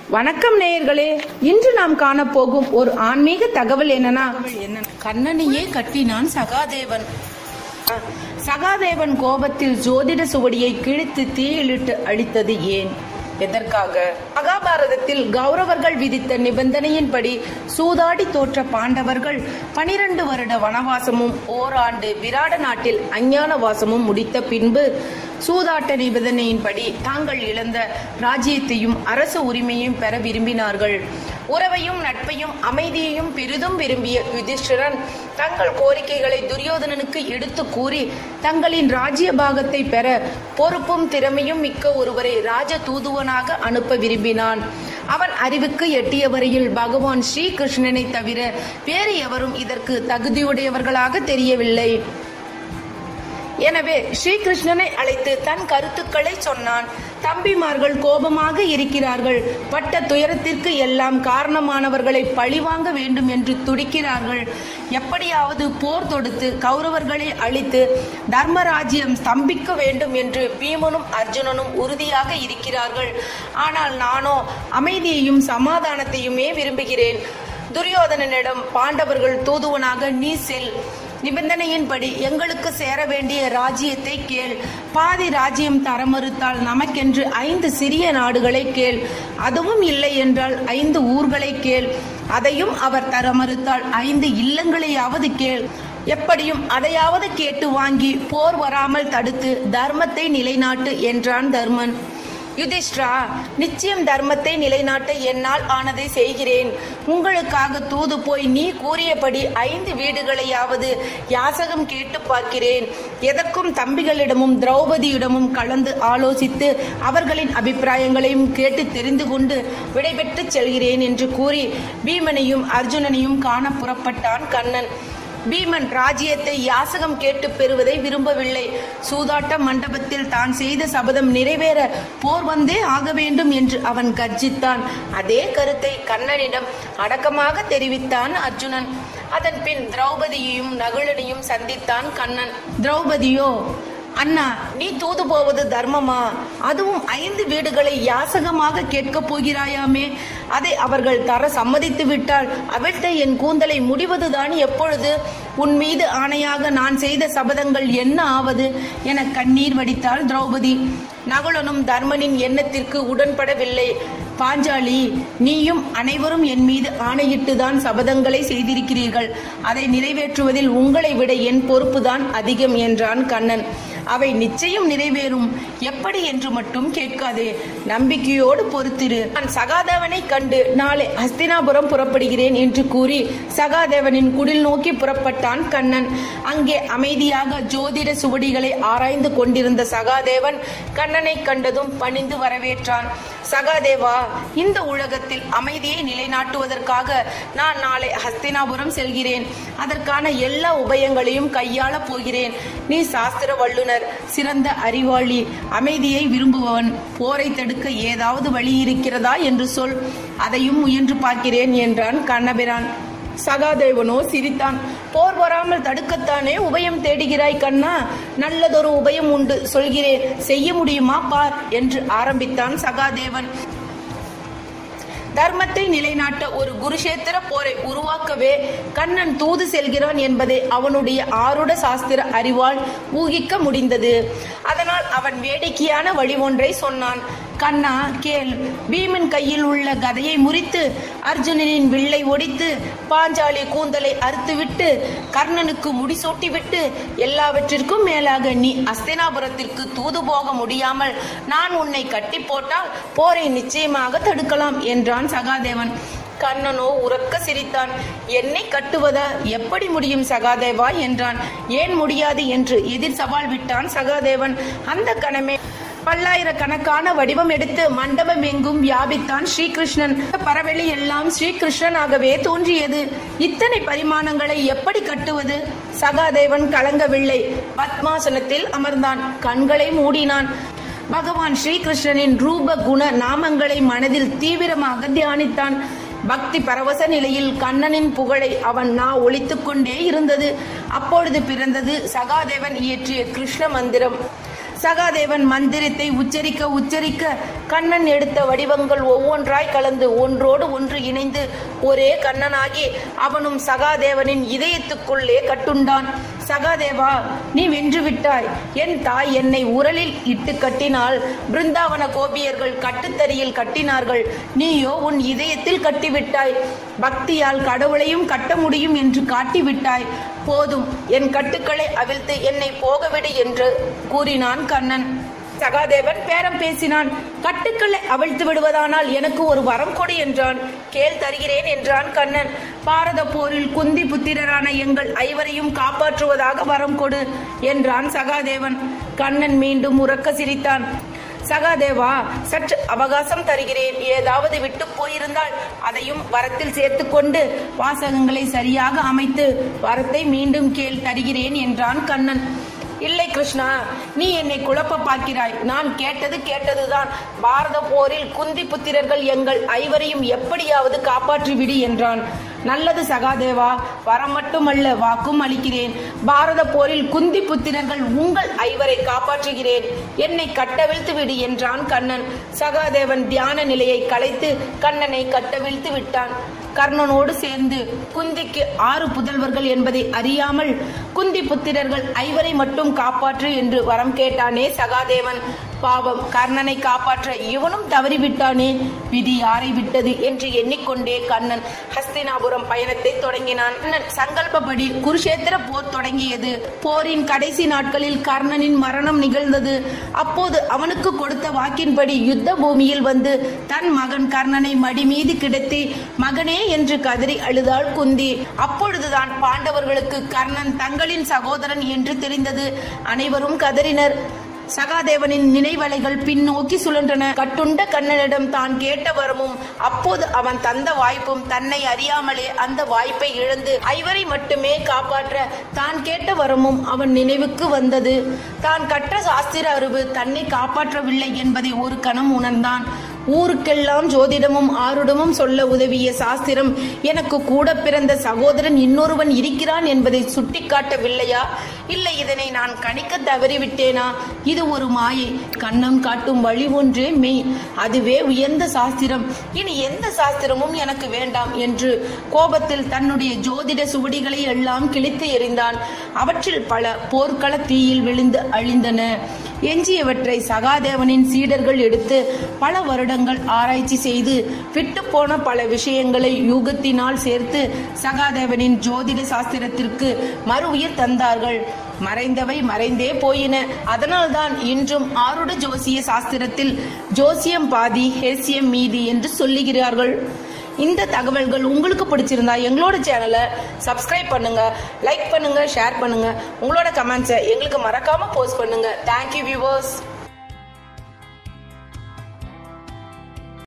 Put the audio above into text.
வணக்கம் நேயர்களே இன்று நாம் காணப்போகும் ஒரு ஆன்மீக தகவல் என்னன்னா கண்ணனையே கட்டினான் சகாதேவன் அஹ், சகாதேவன் கோபத்தில் ஜோதிட சுவடியை கிழித்து தீயிலிட்டு அழித்தது ஏன் எதற்காக மகாபாரதத்தில் கௌரவர்கள் விதித்த நிபந்தனையின்படி சூதாடி தோற்ற பாண்டவர்கள் பனிரெண்டு வருட வனவாசமும் ஓராண்டு விராட நாட்டில் அஞ்ஞான வாசமும் முடித்த பின்பு சூதாட்ட நிபந்தனையின்படி தாங்கள் இழந்த ராஜ்யத்தையும் அரசு உரிமையும் பெற விரும்பினார்கள் உறவையும் நட்பையும் அமைதியையும் பெரிதும் விரும்பிய யுதிஷ்டிரன் தங்கள் கோரிக்கைகளை துரியோதனனுக்கு எடுத்து கூறி தங்களின் ராஜ்ய பாகத்தை பெற பொறுப்பும் திறமையும் மிக்க ஒருவரை ராஜ தூதுவனாக அனுப்ப விரும்பினான் அவன் அறிவுக்கு எட்டிய வரையில் பகவான் ஸ்ரீகிருஷ்ணனை தவிர வேறு எவரும் இதற்கு தகுதியுடையவர்களாக தெரியவில்லை எனவே ஸ்ரீகிருஷ்ணனை அழைத்து தன் கருத்துக்களை சொன்னான் தம்பிமார்கள் கோபமாக இருக்கிறார்கள் பட்ட துயரத்திற்கு எல்லாம் காரணமானவர்களை பழிவாங்க வேண்டும் என்று துடிக்கிறார்கள் எப்படியாவது போர் தொடுத்து கௌரவர்களை அழித்து தர்மராஜ்யம் ஸ்தம்பிக்க வேண்டும் என்று பீமனும் அர்ஜுனனும் உறுதியாக இருக்கிறார்கள் ஆனால் நானோ அமைதியையும் சமாதானத்தையுமே விரும்புகிறேன் துரியோதனனிடம் பாண்டவர்கள் தூதுவனாக நீ செல் நிபந்தனையின்படி எங்களுக்கு சேர வேண்டிய ராஜ்யத்தை கேள் பாதி ராஜ்யம் தர மறுத்தால் நமக்கென்று ஐந்து சிறிய நாடுகளை கேள் அதுவும் இல்லை என்றால் ஐந்து ஊர்களை கேள் அதையும் அவர் தர மறுத்தால் ஐந்து இல்லங்களையாவது கேள் எப்படியும் அதையாவது கேட்டு வாங்கி போர் வராமல் தடுத்து தர்மத்தை நிலைநாட்டு என்றான் தர்மன் யுதிஷ்டிரா நிச்சயம் தர்மத்தை நிலைநாட்ட என்னால் ஆனதை செய்கிறேன் உங்களுக்காக தூது போய் நீ கூறியபடி ஐந்து வீடுகளையாவது யாசகம் கேட்டு பார்க்கிறேன் எதற்கும் தம்பிகளிடமும் திரௌபதியிடமும் கலந்து ஆலோசித்து அவர்களின் அபிப்பிராயங்களையும் கேட்டு தெரிந்து கொண்டு விடைபெற்று செல்கிறேன் என்று கூறி பீமனையும் அர்ஜுனனையும் காண புறப்பட்டான் கண்ணன் பீமன் ராஜ்யத்தை யாசகம் கேட்டு பெறுவதை விரும்பவில்லை சூதாட்ட மண்டபத்தில் தான் செய்த சபதம் நிறைவேற போர் வந்தே ஆக வேண்டும் என்று அவன் கர்ஜித்தான் அதே கருத்தை கண்ணனிடம் அடக்கமாக தெரிவித்தான் அர்ஜுனன் அதன் பின் திரௌபதியையும் நகுலனையும் சந்தித்தான் கண்ணன் திரௌபதியோ அண்ணா நீ தூது போவது தர்மமா அதுவும் ஐந்து வீடுகளை யாசகமாக கேட்கப் போகிறாயாமே அதை அவர்கள் தர சம்மதித்து விட்டால் அவிழ்த்த என் கூந்தலை முடிவதுதான் எப்பொழுது உன் மீது ஆணையாக நான் செய்த சபதங்கள் என்ன ஆவது என கண்ணீர் வடித்தாள் திரௌபதி நகுலனும் தர்மனின் எண்ணத்திற்கு உடன்படவில்லை பாஞ்சாலி நீயும் அனைவரும் என் மீது ஆணையிட்டுதான் சபதங்களை செய்திருக்கிறீர்கள் அதை நிறைவேற்றுவதில் உங்களை விட என் பொறுப்புதான் அதிகம் என்றான் கண்ணன் அவை நிச்சயம் நிறைவேறும் எப்படி என்று மட்டும் கேட்காதே நம்பிக்கையோடு பொறுத்திரு நான் சகாதேவனை கண்டு நாளை ஹஸ்தினாபுரம் புறப்படுகிறேன் என்று கூறி சகாதேவனின் குடில் நோக்கி புறப்பட்டான் கண்ணன் அங்கே அமைதியாக ஜோதிட சுவடிகளை ஆராய்ந்து கொண்டிருந்த சகாதேவன் கண்ணனை கண்டதும் பணிந்து வரவேற்றான் சகாதேவா இந்த உலகத்தில் அமைதியை நிலைநாட்டுவதற்காக நான் நாளை ஹஸ்தினாபுரம் செல்கிறேன் அதற்கான எல்லா உபயங்களையும் கையாளப் போகிறேன் நீ சாஸ்திர வல்லுனர் சிறந்த அறிவாளி அமைதியை விரும்புபவன் போரை தடுக்க ஏதாவது வழி இருக்கிறதா என்று சொல் அதையும் முயன்று பார்க்கிறேன் என்றான் கண்ணபிரான் சகாதேவனோ சிரித்தான் போர் வராமல் தடுக்கத்தானே உபயம் தேடுகிறாய் கண்ணா நல்லதொரு உபயம் உண்டு சொல்கிறேன் செய்ய முடியுமா பார் என்று ஆரம்பித்தான் சகாதேவன் தர்மத்தை நிலைநாட்ட ஒரு குருஷேத்திர போரை உருவாக்கவே கண்ணன் தூது செல்கிறான் என்பதை அவனுடைய ஆருட சாஸ்திர அறிவால் ஊகிக்க முடிந்தது அதனால் அவன் வேடிக்கையான வழி ஒன்றை சொன்னான் கண்ணா கேள் பீமன் கையில் உள்ள கதையை முறித்து அர்ஜுனனின் வில்லை ஒடித்து பாஞ்சாலி கூந்தலை அறுத்துவிட்டு கர்ணனுக்கு முடிசூட்டிவிட்டு எல்லாவற்றிற்கும் மேலாக நீ அஸ்தினாபுரத்திற்கு தூது போக முடியாமல் நான் உன்னை கட்டி போட்டால் போரை நிச்சயமாக தடுக்கலாம் என்றான் சகாதேவன் கண்ணனோ உறக்க சிரித்தான் என்னை கட்டுவதா எப்படி முடியும் சகாதேவா என்றான் ஏன் முடியாது என்று எதிர் சவால் விட்டான் சகாதேவன் அந்த கணமே பல்லாயிரக்கணக்கான வடிவம் எடுத்து மண்டபம் எங்கும் வியாபித்தான் ஸ்ரீகிருஷ்ணன் பரவெளி எல்லாம் ஸ்ரீகிருஷ்ணனாகவே தோன்றியது இத்தனை பரிமாணங்களை எப்படி கட்டுவது சகாதேவன் கலங்கவில்லை பத்மாசனத்தில் அமர்ந்தான் கண்களை மூடினான் பகவான் ஸ்ரீகிருஷ்ணனின் ரூப குண நாமங்களை மனதில் தீவிரமாக தியானித்தான் பக்தி பரவச நிலையில் கண்ணனின் புகழை அவன் நா ஒழித்துக் கொண்டே இருந்தது அப்பொழுது பிறந்தது சகாதேவன் இயற்றிய கிருஷ்ண மந்திரம் சகாதேவன் மந்திரத்தை உச்சரிக்க உச்சரிக்க கண்ணன் எடுத்த வடிவங்கள் ஒவ்வொன்றாய் கலந்து ஒன்றோடு ஒன்று இணைந்து ஒரே கண்ணனாகி அவனும் சகாதேவனின் இதயத்துக்குள்ளே கட்டுண்டான் சகாதேவா நீ வென்று விட்டாய் என் தாய் என்னை உரலில் இட்டு கட்டினால் பிருந்தாவன கோபியர்கள் கட்டுத்தறியில் கட்டினார்கள் நீயோ உன் இதயத்தில் கட்டிவிட்டாய் பக்தியால் கடவுளையும் கட்ட முடியும் என்று காட்டிவிட்டாய் போதும் என் கட்டுக்களை அவிழ்த்து என்னை போகவிடு என்று கூறினான் கண்ணன் சகாதேவன் பேரம் பேசினான் கட்டுக்களை அவிழ்த்து விடுவதானால் எனக்கு ஒரு வரம் கொடு என்றான் கேள் தருகிறேன் என்றான் கண்ணன் பாரத போரில் குந்தி புத்திரரான எங்கள் ஐவரையும் காப்பாற்றுவதாக வரம் கொடு என்றான் சகாதேவன் கண்ணன் மீண்டும் உறக்க சிரித்தான் சகாதேவா சற்று அவகாசம் தருகிறேன் ஏதாவது விட்டு போயிருந்தால் அதையும் வரத்தில் சேர்த்துக்கொண்டு வாசகங்களை சரியாக அமைத்து வரத்தை மீண்டும் கேள் தருகிறேன் என்றான் கண்ணன் இல்லை கிருஷ்ணா நீ என்னை குழப்ப பார்க்கிறாய் நான் கேட்டது கேட்டதுதான் பாரத போரில் குந்தி புத்திரர்கள் எங்கள் ஐவரையும் எப்படியாவது காப்பாற்றி விடு என்றான் நல்லது சகாதேவா வரம் மட்டுமல்ல வாக்கும் அளிக்கிறேன் பாரத போரில் குந்தி புத்திரர்கள் உங்கள் ஐவரை காப்பாற்றுகிறேன் என்னை கட்டவிழ்த்து விடு என்றான் கண்ணன் சகாதேவன் தியான நிலையை கலைத்து கண்ணனை கட்டவிழ்த்து விட்டான் கர்ணனோடு சேர்ந்து குந்திக்கு ஆறு புதல்வர்கள் என்பதை அறியாமல் குந்தி புத்திரர்கள் ஐவரை மட்டும் காப்பாற்று என்று வரம் கேட்டானே சகாதேவன் பாவம் கர்ணனை காப்பாற்ற இவனும் தவறிவிட்டானே விதி யாரை விட்டது என்று எண்ணிக்கொண்டே கண்ணன் ஹஸ்தினாபுரம் பயணத்தை தொடங்கினான் கண்ணன் சங்கல்பப்படி குருஷேத்திர போர் தொடங்கியது போரின் கடைசி நாட்களில் கர்ணனின் மரணம் நிகழ்ந்தது அப்போது அவனுக்கு கொடுத்த வாக்கின்படி யுத்த பூமியில் வந்து தன் மகன் கர்ணனை மடி மீது கிடத்தி மகனே என்று கதறி அழுதாள் குந்தி அப்பொழுதுதான் பாண்டவர்களுக்கு கர்ணன் தங்களின் சகோதரன் என்று தெரிந்தது அனைவரும் கதறினர் சகாதேவனின் நினைவலைகள் பின்னோக்கி சுழன்றன கட்டுண்ட கண்ணனிடம் தான் கேட்ட வரமும் அப்போது அவன் தந்த வாய்ப்பும் தன்னை அறியாமலே அந்த வாய்ப்பை இழந்து ஐவரை மட்டுமே காப்பாற்ற தான் கேட்ட வரமும் அவன் நினைவுக்கு வந்தது தான் கற்ற சாஸ்திர அறிவு தன்னை காப்பாற்றவில்லை என்பதை ஒரு கணம் உணர்ந்தான் ஊருக்கெல்லாம் ஜோதிடமும் ஆருடமும் சொல்ல உதவிய சாஸ்திரம் எனக்கு கூட பிறந்த சகோதரன் இன்னொருவன் இருக்கிறான் என்பதை சுட்டிக்காட்டவில்லையா இல்லை இதனை நான் கணிக்க தவறிவிட்டேனா இது ஒரு மாயை கண்ணம் காட்டும் வழி ஒன்றே மெய் அதுவே உயர்ந்த சாஸ்திரம் இனி எந்த சாஸ்திரமும் எனக்கு வேண்டாம் என்று கோபத்தில் தன்னுடைய ஜோதிட சுவடிகளை எல்லாம் கிழித்து எறிந்தான் அவற்றில் பல போர்க்கள தீயில் விழுந்து அழிந்தன எஞ்சியவற்றை சகாதேவனின் சீடர்கள் எடுத்து பல வருடங்கள் ஆராய்ச்சி செய்து விட்டு போன பல விஷயங்களை யூகத்தினால் சேர்த்து சகாதேவனின் ஜோதிட சாஸ்திரத்திற்கு மறு உயிர் தந்தார்கள் மறைந்தவை மறைந்தே போயின அதனால்தான் இன்றும் ஆருட ஜோசிய சாஸ்திரத்தில் ஜோசியம் பாதி ஹேசியம் மீதி என்று சொல்லுகிறார்கள் இந்த தகவல்கள் உங்களுக்கு பிடிச்சிருந்தா எங்களோட சேனலை சப்ஸ்கிரைப் பண்ணுங்க லைக் பண்ணுங்க ஷேர் பண்ணுங்க உங்களோட கமெண்ட்ஸை எங்களுக்கு மறக்காம போஸ்ட் பண்ணுங்க தேங்க்யூ வியூவர்ஸ்